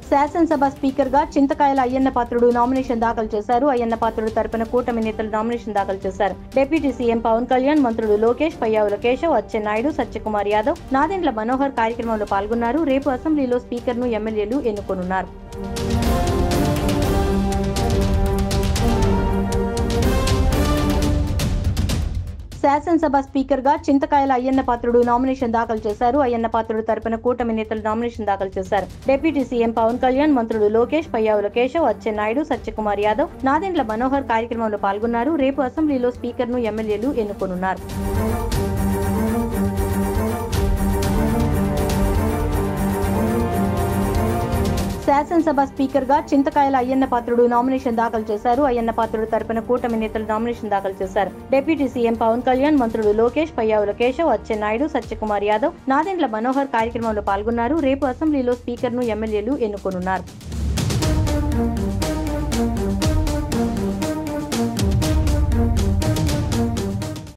శాసనసభ స్పీకర్ గా చింతకాయల అయ్యన్న పాత్రుడు నామినేషన్ దాఖలు చేశారు అయ్యన్న పాత్రుడు తరపున కూటమి నేతలు నామినేషన్ దాఖలు చేశారు డిప్యూటీ సీఎం పవన్ కళ్యాణ్ మంత్రులు లోకేష్ పయ్యావుల కేశవ్ అచ్చెన్నాయుడు సత్యకుమార్ యాదవ్ నాదెండ్ల మనోహర్ కార్యక్రమంలో పాల్గొన్నారు రేపు అసెంబ్లీలో స్పీకర్ ను ఎమ్మెల్యేలు ఎన్నుకోనున్నారు శాసనసభ స్పీకర్ గా చింతకాయల అయ్యన్న పాత్రుడు నామినేషన్ దాఖలు చేశారు అయ్యన్న పాత్రుడు తరపున కూటమి నేతలు నామినేషన్ దాఖలు చేశారు డిప్యూటీ సీఎం పవన్ కళ్యాణ్ మంత్రులు లోకేష్ పయ్యావుల కేశవ్ అచ్చెన్నాయుడు సత్యకుమార్ యాదవ్ నాదెండ్ల మనోహర్ కార్యక్రమంలో పాల్గొన్నారు రేపు అసెంబ్లీలో స్పీకర్ ను ఎమ్మెల్యేలు ఎన్నుకోనున్నారు శాసనసభ స్పీకర్ గా చింతకాయల అయ్యన్న పాత్రుడు నామినేషన్ దాఖలు చేశారు అయ్యన్న పాత్రుడు తరపున కూటమి నేతలు నామినేషన్ దాఖలు చేశారు డిప్యూటీ సీఎం పవన్ కళ్యాణ్ మంత్రులు లోకేష్ పయ్యావుల కేశవ్ అచ్చెన్నాయుడు సత్యకుమార్ యాదవ్ నాదెండ్ల మనోహర్ కార్యక్రమంలో పాల్గొన్నారు రేపు అసెంబ్లీలో స్పీకర్ ను ఎమ్మెల్యేలు ఎన్నుకోనున్నారు